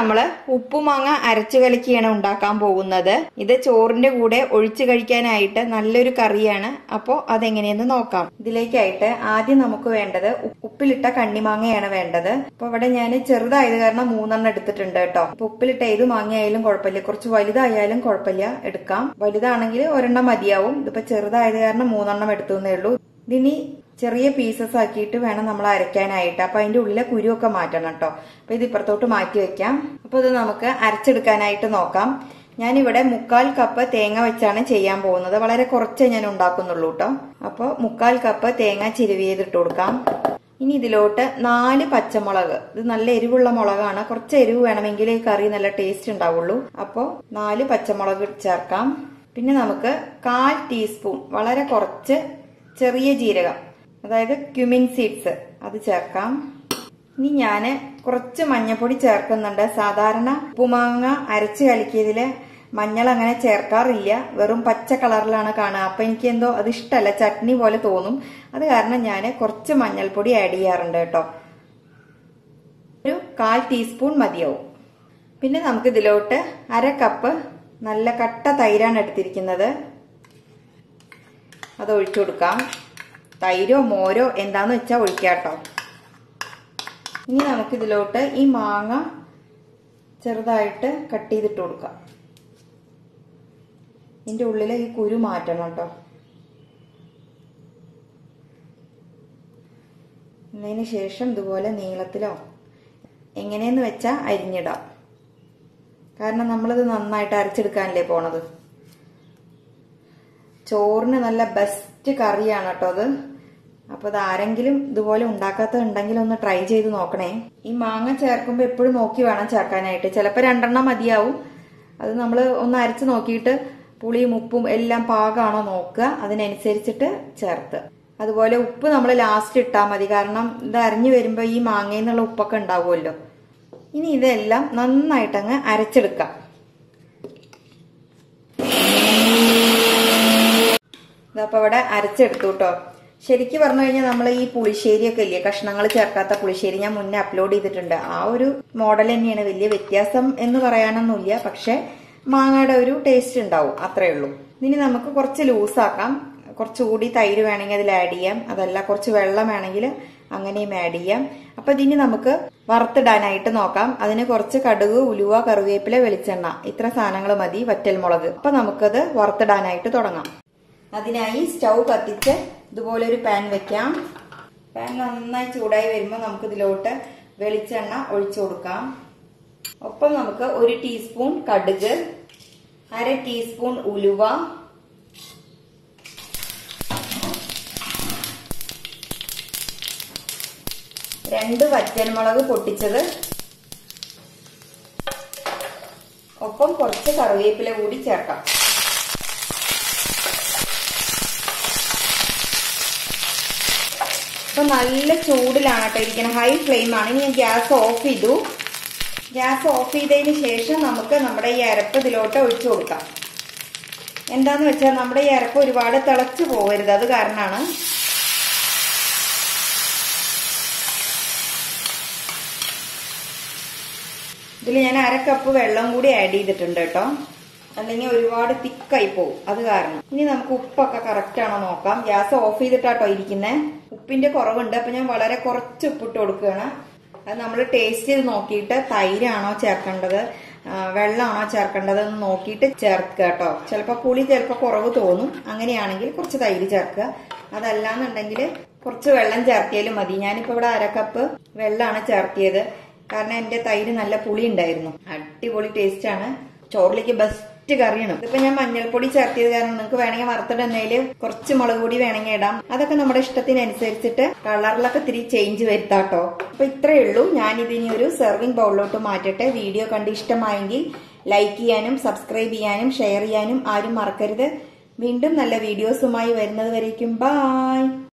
നമ്മള് ഉപ്പുമാങ്ങ അരച്ചു കലക്കിയാണ് ഉണ്ടാക്കാൻ പോകുന്നത് ഇത് ചോറിന്റെ കൂടെ ഒഴിച്ചു കഴിക്കാനായിട്ട് നല്ലൊരു കറിയാണ് അപ്പോൾ അതെങ്ങനെയെന്ന് നോക്കാം ഇതിലേക്കായിട്ട് ആദ്യം നമുക്ക് വേണ്ടത് ഉ- ഉപ്പിലിട്ട കണ്ണിമാങ്ങയാണ് വേണ്ടത് അപ്പൊ ഇവിടെ ഞാൻ ചെറുതായത് കാരണം മൂന്നെണ്ണം എടുത്തിട്ടുണ്ട് കേട്ടോ അപ്പൊ ഉപ്പിലിട്ട ഏത് മാങ്ങയായാലും കുഴപ്പമില്ല കുറച്ച് വലുതായാലും കുഴപ്പമില്ല എടുക്കാം വലുതാണെങ്കിൽ ഒരെണ്ണം മതിയാവും ഇതിപ്പോ ചെറുതായത് കാരണം മൂന്നെണ്ണം എടുത്തു എന്നേ ഉള്ളൂ ഇതിനി ചെറിയ പീസസ് ആക്കിയിട്ട് വേണം നമ്മൾ അരയ്ക്കാനായിട്ട് അപ്പൊ അതിന്റെ ഉള്ളിലെ കുരുവൊക്കെ മാറ്റണം കേട്ടോ അപ്പൊ ഇത് ഇപ്പുറത്തോട്ട് മാറ്റി വെക്കാം അപ്പൊ ഇത് നമുക്ക് അരച്ചെടുക്കാനായിട്ട് നോക്കാം ഞാനിവിടെ മുക്കാൽ കപ്പ് തേങ്ങ വെച്ചാണ് ചെയ്യാൻ പോകുന്നത് വളരെ കുറച്ചേ ഞാൻ ഉണ്ടാക്കുന്നുള്ളൂ കേട്ടോ അപ്പോൾ മുക്കാൽ കപ്പ് തേങ്ങ ചിരുവിയതിട്ട് കൊടുക്കാം ഇനി ഇതിലോട്ട് നാല് പച്ചമുളക് ഇത് നല്ല എരിവുള്ള മുളകാണ് കുറച്ച് എരിവ് വേണമെങ്കിൽ ഈ കറി നല്ല ടേസ്റ്റ് ഉണ്ടാവുള്ളൂ അപ്പോൾ നാല് പച്ചമുളക് ചേർക്കാം പിന്നെ നമുക്ക് കാൽ ടീസ്പൂൺ വളരെ കുറച്ച് ചെറിയ ജീരകം അതായത് ക്യുമിൻ സീഡ്സ് അത് ചേർക്കാം ഇനി ഞാൻ കുറച്ച് മഞ്ഞപ്പൊടി ചേർക്കുന്നുണ്ട് സാധാരണ ഉപ്പുമാങ്ങ അരച്ച് കലക്കിയതില് മഞ്ഞൾ അങ്ങനെ ചേർക്കാറില്ല വെറും പച്ച കളറിലാണ് കാണുക അപ്പൊ എനിക്ക് എന്തോ അത് ഇഷ്ടമല്ല ചട്നി പോലെ തോന്നും അത് കാരണം ഞാൻ കുറച്ച് മഞ്ഞൾപ്പൊടി ആഡ് ചെയ്യാറുണ്ട് കേട്ടോ ഒരു കാൽ ടീസ്പൂൺ മതിയാവും പിന്നെ നമുക്ക് ഇതിലോട്ട് അര കപ്പ് നല്ല കട്ട തൈരാണ് എടുത്തിരിക്കുന്നത് അത് ഒഴിച്ചു കൊടുക്കാം തൈരോ മോരോ എന്താന്ന് വെച്ചാൽ ഒഴിക്കാം കേട്ടോ ഇനി നമുക്കിതിലോട്ട് ഈ മാങ്ങ ചെറുതായിട്ട് കട്ട് ചെയ്തിട്ട് കൊടുക്കാം ഇതിന്റെ ഉള്ളിലെ ഈ കുരു മാറ്റണം കേട്ടോ എന്നതിന് ശേഷം ഇതുപോലെ നീളത്തിലോ എങ്ങനെയെന്ന് വെച്ചാൽ അരിഞ്ഞിടാം കാരണം നമ്മളിത് നന്നായിട്ട് അരച്ചെടുക്കാനല്ലേ പോണത് ചോറിന് നല്ല ബെസ്റ്റ് കറിയാണ് കേട്ടോ അത് അപ്പൊ അത് ആരെങ്കിലും ഇതുപോലെ ഉണ്ടാക്കാത്തതുണ്ടെങ്കിൽ ഒന്ന് ട്രൈ ചെയ്ത് നോക്കണേ ഈ മാങ്ങ ചേർക്കുമ്പോൾ എപ്പോഴും നോക്കി വേണം ചേർക്കാനായിട്ട് ചിലപ്പോൾ രണ്ടെണ്ണം മതിയാവും അത് നമ്മൾ ഒന്ന് അരച്ച് നോക്കിയിട്ട് പുളിയും ഉപ്പും എല്ലാം പാകമാണോ നോക്കുക അതിനനുസരിച്ചിട്ട് ചേർത്ത് അതുപോലെ ഉപ്പ് നമ്മൾ ലാസ്റ്റ് ഇട്ടാൽ മതി കാരണം ഇത് അരിഞ്ഞു വരുമ്പോൾ ഈ മാങ്ങയിൽ നിന്നുള്ള ഉപ്പൊക്കെ ഉണ്ടാവുമല്ലോ ഇനി ഇതെല്ലാം നന്നായിട്ടങ്ങ് അരച്ചെടുക്കാം ഇതപ്പോ ഇവിടെ അരച്ചെടുത്തു കേട്ടോ ശരിക്കും പറഞ്ഞു കഴിഞ്ഞാൽ നമ്മൾ ഈ പുളിശ്ശേരിയൊക്കെ ഇല്ലേ കഷ്ണങ്ങൾ ചേർക്കാത്ത പുളിശ്ശേരി ഞാൻ മുന്നേ അപ്ലോഡ് ചെയ്തിട്ടുണ്ട് ആ ഒരു മോഡൽ തന്നെയാണ് വലിയ വ്യത്യാസം എന്ന് പറയാനൊന്നുമില്ല പക്ഷെ മാങ്ങയുടെ ഒരു ടേസ്റ്റ് ഉണ്ടാവും അത്രേ ഉള്ളൂ ഇനി നമുക്ക് കുറച്ച് ലൂസാക്കാം കുറച്ചുകൂടി തൈര് വേണമെങ്കിൽ അതിൽ ആഡ് ചെയ്യാം അതല്ല കുറച്ച് വെള്ളം വേണമെങ്കിൽ അങ്ങനെയും ആഡ് ചെയ്യാം അപ്പൊ ഇതിനി നമുക്ക് വറുത്തിടാനായിട്ട് നോക്കാം അതിന് കുറച്ച് കടുക് ഉലുവ കറിവേപ്പില വെളിച്ചെണ്ണ ഇത്ര സാധനങ്ങൾ മതി വറ്റൽമുളക് അപ്പൊ നമുക്കത് വറുത്തിടാനായിട്ട് തുടങ്ങാം അതിനായി സ്റ്റൗ കത്തിച്ച് ഇതുപോലെ ഒരു പാൻ വെക്കാം പാൻ നന്നായി ചൂടായി വരുമ്പോൾ നമുക്ക് ഇതിലോട്ട് വെളിച്ചെണ്ണ ഒഴിച്ചു കൊടുക്കാം ഒപ്പം നമുക്ക് ഒരു ടീസ്പൂൺ കടുക് അര ടീസ്പൂൺ ഉലുവ രണ്ട് വറ്റൽമുളക് പൊട്ടിച്ചത് ഒപ്പം കുറച്ച് കറിവേപ്പില കൂടി ചേർക്കാം ഇപ്പൊ നല്ല ചൂടിലാണ് കേട്ടോ ഇരിക്കുന്നത് ഹൈ ഫ്ലെയിം ആണ് ഇനി ഞാൻ ഗ്യാസ് ഓഫ് ചെയ്തു ഗ്യാസ് ഓഫ് ചെയ്തതിന് ശേഷം നമുക്ക് നമ്മുടെ ഈ അരപ്പ് ഇതിലോട്ട് ഒഴിച്ചു കൊടുക്കാം എന്താന്ന് വെച്ചാൽ നമ്മുടെ ഈ അരപ്പ് ഒരുപാട് തിളച്ചു പോകരുത് അത് കാരണമാണ് ഇതിൽ ഞാൻ അര കപ്പ് വെള്ളം കൂടി ആഡ് ചെയ്തിട്ടുണ്ട് കേട്ടോ അല്ലെങ്കിൽ ഒരുപാട് തിക്കായി പോകും അത് കാരണം ഇനി നമുക്ക് ഉപ്പൊക്കെ കറക്റ്റ് ആണോ നോക്കാം ഗ്യാസ് ഓഫ് ചെയ്തിട്ടാട്ടോ ഇരിക്കുന്നത് ഉപ്പിന്റെ കുറവുണ്ട് അപ്പൊ ഞാൻ വളരെ കുറച്ച് ഉപ്പിട്ട് കൊടുക്കുകയാണ് അത് നമ്മൾ ടേസ്റ്റ് ചെയ്ത് നോക്കിയിട്ട് തൈരാണോ ചേർക്കേണ്ടത് ആ, വെള്ളമാണോ ചേർക്കേണ്ടത് എന്ന് നോക്കിയിട്ട് ചേർക്കുക കേട്ടോ ചിലപ്പോൾ പുളി ചിലപ്പോൾ കുറവ് തോന്നും അങ്ങനെയാണെങ്കിൽ കുറച്ച് തൈര് ചേർക്കുക അതല്ലാന്നുണ്ടെങ്കിൽ കുറച്ച് വെള്ളം ചേർത്തിയാലും മതി ഞാനിപ്പോ ഇവിടെ അര കപ്പ് വെള്ളമാണ് ചേർത്തിയത് കാരണം എന്റെ തൈര് നല്ല പുളി ഉണ്ടായിരുന്നു അടിപൊളി ടേസ്റ്റ് ആണ് ചോറിലേക്ക് ബെസ്റ്റ് കറിയാണ് ഇതിപ്പോ ഞാൻ മഞ്ഞൾപ്പൊടി ചേർത്തിയത് കാരണം നിങ്ങൾക്ക് വേണമെങ്കിൽ വറുത്തിടുന്നതിൽ കുറച്ച് മുളക് പൊടി വേണമെങ്കിൽ ഇടാം അതൊക്കെ നമ്മുടെ ഇഷ്ടത്തിനനുസരിച്ചിട്ട് കളറിലൊക്കെ ഇത്തിരി ചേഞ്ച് വരുത്താട്ടോ അപ്പൊ ഇത്രയേ ഉള്ളൂ ഞാൻ ഇതിനി ഒരു സെർവിംഗ് ബൗളിലോട്ട് മാറ്റട്ടെ വീഡിയോ കണ്ട് ഇഷ്ടമായെങ്കിൽ ലൈക്ക് ചെയ്യാനും സബ്സ്ക്രൈബ് ചെയ്യാനും ഷെയർ ചെയ്യാനും ആരും മറക്കരുത് വീണ്ടും നല്ല വീഡിയോസുമായി വരുന്നത് വരേക്കും ബായ്